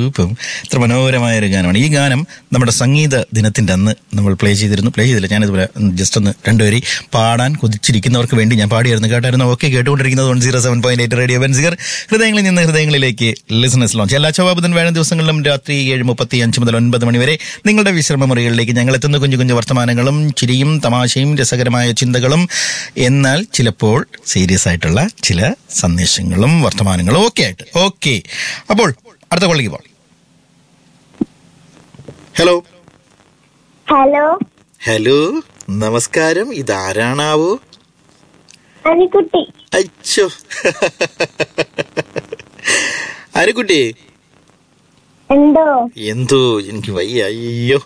രൂപം ഇത്ര മനോഹരമായ ഒരു ഗാനമാണ് ഈ ഗാനം നമ്മുടെ സംഗീത ദിനത്തിന്റെ അന്ന് നമ്മൾ പ്ലേ ചെയ്തിരുന്നു പ്ലേ ചെയ്തില്ല ഞാനിതുപോലെ ജസ്റ്റ് ഒന്ന് രണ്ടുപേരി പാടാൻ കൊതിച്ചിരിക്കുന്നവർക്ക് വേണ്ടി ഞാൻ പാടിയായിരുന്നു കേട്ടായിരുന്നു ഓക്കെ കേട്ടുകൊണ്ടിരിക്കുന്നത് one zero seven point eight radio Benziger ഹൃദയങ്ങളിൽ നിന്ന് ഹൃദയങ്ങളിലേക്ക് ലിസണസ് ലോഞ്ച് എല്ലാ ചൊവ്വാബുധൻ വേണം ദിവസങ്ങളിലും രാത്രി ഏഴ് മുപ്പത്തി അഞ്ച് മുതൽ ഒൻപത് മണി വരെ നിങ്ങളുടെ വിശ്രമ മുറികളിലേക്ക് ഞങ്ങൾ എത്തുന്ന കുഞ്ഞു കുഞ്ഞു വർത്തമാനങ്ങളും ചിരിയും തമാശയും രസകരമായ ചിന്തകളും എന്നാൽ ചിലപ്പോൾ സീരിയസ് ആയിട്ടുള്ള ചില സന്ദേശങ്ങളും വർത്തമാനങ്ങളും ഒക്കെ ആയിട്ട് ഓക്കെ അപ്പോൾ അടുത്ത കൊള്ളിക്ക് പോകാം ഹലോ ഹലോ ഹലോ നമസ്കാരം ഇതാരാണാവോ അനിക്കുട്ടി അച്ചോ ആരുക്കുട്ടി എന്തോ എന്തോ എനിക്ക് വയ്യ അയ്യോ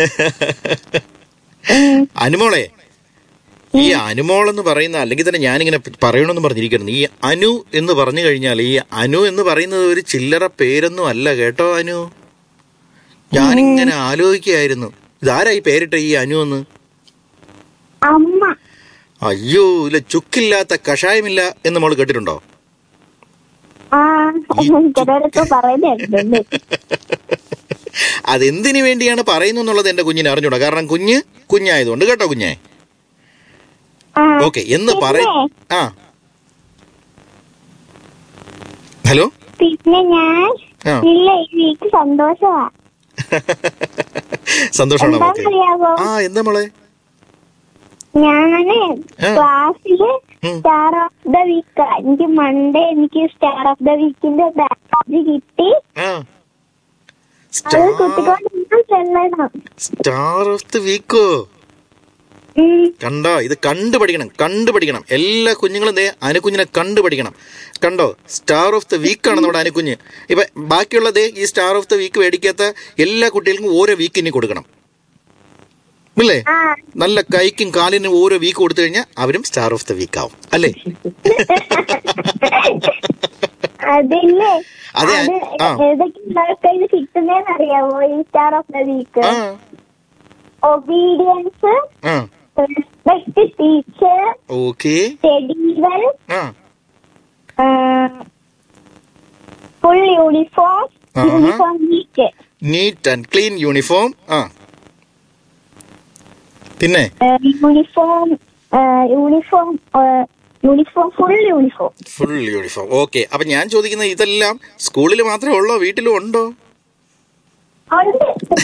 അനുമോളെ ഈ അനുമോൾ എന്ന് പറയുന്ന അല്ലെങ്കിൽ തന്നെ ഞാനിങ്ങനെ പറയണമെന്ന് പറഞ്ഞിരിക്കുന്നു ഈ അനു എന്ന് പറഞ്ഞു കഴിഞ്ഞാൽ ഈ അനു എന്ന് പറയുന്നത് ഒരു ചില്ലറ പേരൊന്നും അല്ല കേട്ടോ അനു ഞാനിങ്ങനെ ആലോചിക്കുകയായിരുന്നു ഇതാരാ ഈ പേരിട്ട ഈ അനു എന്ന് അമ്മ അയ്യോ ഇല്ല ചുക്കില്ലാത്ത കഷായമില്ല എന്ന് നമ്മൾ കേട്ടിട്ടുണ്ടോ ആ ചിലരൊക്കെ പറയുന്നുണ്ട് അതെന്തിനു വേണ്ടിയാണ് പറയുന്നു എന്നുള്ളത് എന്റെ കുഞ്ഞിനെ അറിഞ്ഞൂടാ കാരണം കുഞ്ഞ് കുഞ്ഞായതുകൊണ്ട് കേട്ടോ കുഞ്ഞെ ആ ഓക്കെ എന്ന് പറ പിന്നെ? ആ ഹലോ പിന്നെ ഞാൻ ആ. ഇല്ല ഈ വീക്ക് സന്തോഷമാ സന്തോഷമാണോ മോൾക്ക് എന്താണെന്നറിയാവോ ആ എന്താ മോളെ ഞാന് ആ. ക്ലാസ്സില് ഉം. സ്റ്റാർ ഓഫ് ദ വീക്ക് എനിക്ക് മൺഡേ എനിക്ക് സ്റ്റാർ ഓഫ് ദ വീക്കിന്റെ ബാഡ്ജ് കിട്ടി ആ അത് കുട്ടിക്കൊണ്ട് ചെല്ലണം സ്റ്റാർ ഓഫ് ദ വീക്കോ ഉം. കണ്ടോ ഇത് കണ്ടുപഠിക്കണം കണ്ടുപഠിക്കണം എല്ലാ കുഞ്ഞുങ്ങളും ദേ അനുകുഞ്ഞിനെ കണ്ടുപഠിക്കണം കണ്ടോ സ്റ്റാർ ഓഫ് ദ വീക്ക് ആണ് നമ്മുടെ അനുകുഞ്ഞ് ഇപ്പൊ ബാക്കിയുള്ള ദേ ഈ സ്റ്റാർ ഓഫ് ദ വീക്ക് മേടിക്കാത്ത എല്ലാ കുട്ടികൾക്കും ഓരോ വീക്ക് ഇനി കൊടുക്കണം ഇല്ലേ ആ നല്ല കൈക്കും കാലിനും ഓരോ വീക്ക് കൊടുത്തു കഴിഞ്ഞാൽ അവരും സ്റ്റാർ ഓഫ് ദ വീക്ക് ആവും അല്ലേ അതില്ലേ അതെ, അത് ആ. ഏതൊക്കെ പിള്ളേർക്ക് ഇത് കിട്ടുന്നതെന്ന് അറിയാവോ ഈ സ്റ്റാർ ഓഫ് ദ വീക്ക് ആ ഒബീഡിയൻസ് ആ റെസ്പെക്ട് ടീച്ചർ ഓക്കെ സ്റ്റഡികൾ ആ ഫുൾ യൂണിഫോം ആഹാ. Uniform week neat and clean uniform ആ പിന്നെ uniform uniform uniform full uniform full uniform okay അപ്പൊ ഞാൻ ചോദിക്കുന്നത് ഇതെല്ലാം സ്കൂളിൽ മാത്രമേ ഉള്ളോ വീട്ടിലും ഉണ്ടോ ഉണ്ട്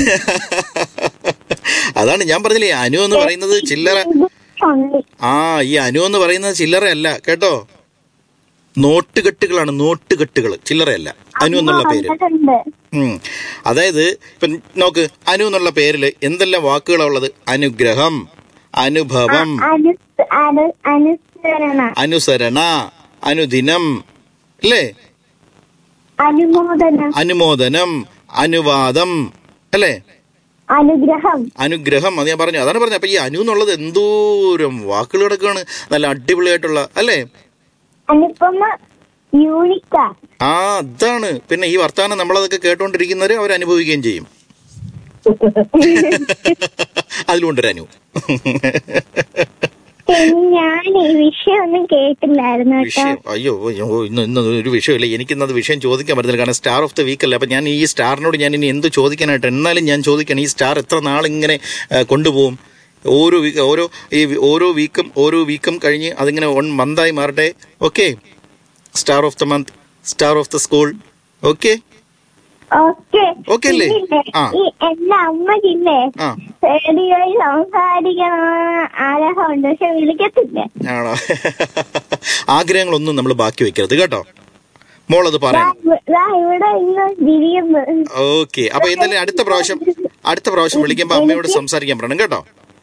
അതാണ് ഞാൻ പറഞ്ഞില്ലേ അനു എന്ന് പറയുന്നത് ചില്ലറ ഉണ്ട് ആ ഈ അനു എന്ന് പറയുന്നത് ചില്ലറയല്ല കേട്ടോ നോട്ടുകെട്ടുകളാണ് നോട്ടുകെട്ടുകൾ ചില്ലറയല്ല അനു എന്നുള്ള പേര് വന്നിട്ടുണ്ട് ഉം. അതായത് ഇപ്പം നോക്ക് അനു എന്നുള്ള പേരിൽ എന്തെല്ലാം വാക്കുകളാണ് ഉള്ളത് അനുഗ്രഹം അനുഭവം അനു അനു അനുസരണ അനുസരണ അനുദിനം അല്ലേ അനുമോദനം അനുമോദനം അനുവാദം അല്ലേ അനുഗ്രഹം അനുഗ്രഹം അത് ഞാൻ പറഞ്ഞു അതാണ് പറഞ്ഞത് അപ്പൊ ഈ അനു എന്നുള്ളത് എന്തോരം വാക്കുകൾ കിടക്കുകയാണ് നല്ല അടിപൊളിയായിട്ടുള്ള അല്ലേ അനുപമ യൂണിക്ക ആ അതാണ് പിന്നെ ഈ വർത്തമാനം നമ്മളതൊക്കെ കേട്ടോണ്ടിരിക്കുന്നവര് അവർ അനുഭവിക്കുകയും ചെയ്യും അതിലുണ്ടൊരു അനു ഞാൻ ഈ വിഷയം ഒന്നും കേട്ടില്ലായിരുന്നു കേട്ടോ വിഷയം അയ്യോ അയ്യോ, ഇന്ന് ഇന്ന് ഒരു വിഷയമില്ല എനിക്കിന്നത് വിഷയം ചോദിക്കാൻ പറ്റുന്നില്ല കാരണം സ്റ്റാർ ഓഫ് ദ വീക്ക് അല്ലേ അപ്പൊ ഞാൻ ഈ സ്റ്റാറിനോട് ഞാൻ ഇനി എന്ത് ചോദിക്കാനായിട്ട് എന്നാലും ഞാൻ ചോദിക്കണം ഈ സ്റ്റാർ എത്ര നാളിങ്ങനെ ആ, കൊണ്ടുപോകും ഓരോ വീക്ക് ഓരോ ഈ വി- ഓരോ വീക്കും ഓരോ വീക്കും കഴിഞ്ഞ് അതിങ്ങനെ വൺ മന്തായി മാറട്ടെ okay star of the month star of the school okay okay okay അല്ലേ? ആ. ഈ എന്റെ അമ്മക്കില്ലേ ആ റേഡിയോയിൽ സംസാരിക്കണം ആഗ്രഹമുണ്ട് പക്ഷെ വിളിക്കത്തില്ല ആണോ ആഗ്രഹങ്ങളൊന്നും നമ്മൾ ബാക്കി വെക്കരുത് കേട്ടോ മോളത് ദാ പറയണം ഇവ- ദാ ഇവിടെ ഇന്ന് വിരിയുന്നു ഓക്കെ അപ്പൊ എന്തായാലും അടുത്ത പ്രാവശ്യം അടുത്ത പ്രാവശ്യം വിളിക്കുമ്പോ അമ്മയോട് സംസാരിക്കാൻ പറയണം കേട്ടോ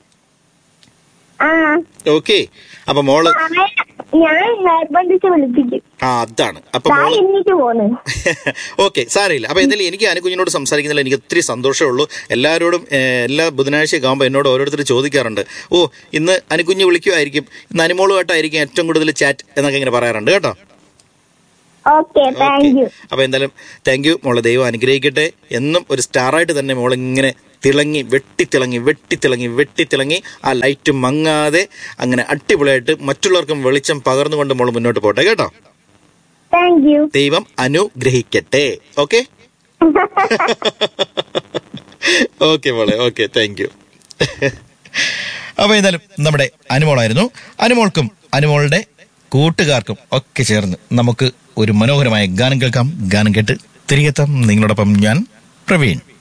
ആ ഓക്കെ അപ്പൊ മോള് ആയ- ഞാൻ നിർബന്ധിച്ച് വിളിപ്പിക്കും ആ അതാണ് അപ്പൊ ദാ മോള് എന്നിട്ട് പോന്ന് ഓക്കെ സാരമില്ല അപ്പൊ എന്തായാലും എനിക്ക് അനുകുഞ്ഞിനോട് സംസാരിക്കുന്നതിൽ എനിക്ക് ഒത്തിരി സന്തോഷമുള്ളൂ എല്ലാവരോടും ഏഹ്, എല്ലാ ബുധനാഴ്ചയൊക്കെ ആകുമ്പോൾ എന്നോട് ഓരോരുത്തർ ചോദിക്കാറുണ്ട് ഓ ഇന്ന് അനുകുഞ്ഞ് വിളിക്കുമായിരിക്കും ഇന്ന് അനുമോളുമായിട്ടായിരിക്കും ഏറ്റവും കൂടുതൽ ചാറ്റ് എന്നൊക്കെ ഇങ്ങനെ പറയാറുണ്ട് കേട്ടോ ഓക്കെ താങ്ക് യു അപ്പൊ എന്തായാലും താങ്ക് യു മോളെ ദൈവം അനുഗ്രഹിക്കട്ടെ എന്നും ഒരു സ്റ്റാറായിട്ട് തന്നെ മോൾ ഇങ്ങനെ തിളങ്ങി വെട്ടിത്തിളങ്ങി വെട്ടിത്തിളങ്ങി വെട്ടിത്തിളങ്ങി ആ ലൈറ്റ് മങ്ങാതെ അങ്ങനെ അടിപൊളിയായിട്ട് മറ്റുള്ളവർക്കും വെളിച്ചം പകർന്നുകൊണ്ട് മോൾ മുന്നോട്ട് പോട്ടെ കേട്ടോ താങ്ക് യു ദൈവം അനുഗ്രഹിക്കട്ടെ ഓക്കെ ഓക്കെ മോളെ ഓക്കെ താങ്ക് യു അപ്പൊ ഏതായാലും നമ്മുടെ അനുമോളായിരുന്നു അനുമോൾക്കും അനുമോളുടെ കൂട്ടുകാർക്കും ഒക്കെ ചേർന്ന് നമുക്ക് ഒരു മനോഹരമായ ഗാനം കേൾക്കാം ഗാനം കേട്ട് തിരികെത്താം നിങ്ങളോടൊപ്പം ഞാൻ പ്രവീൺ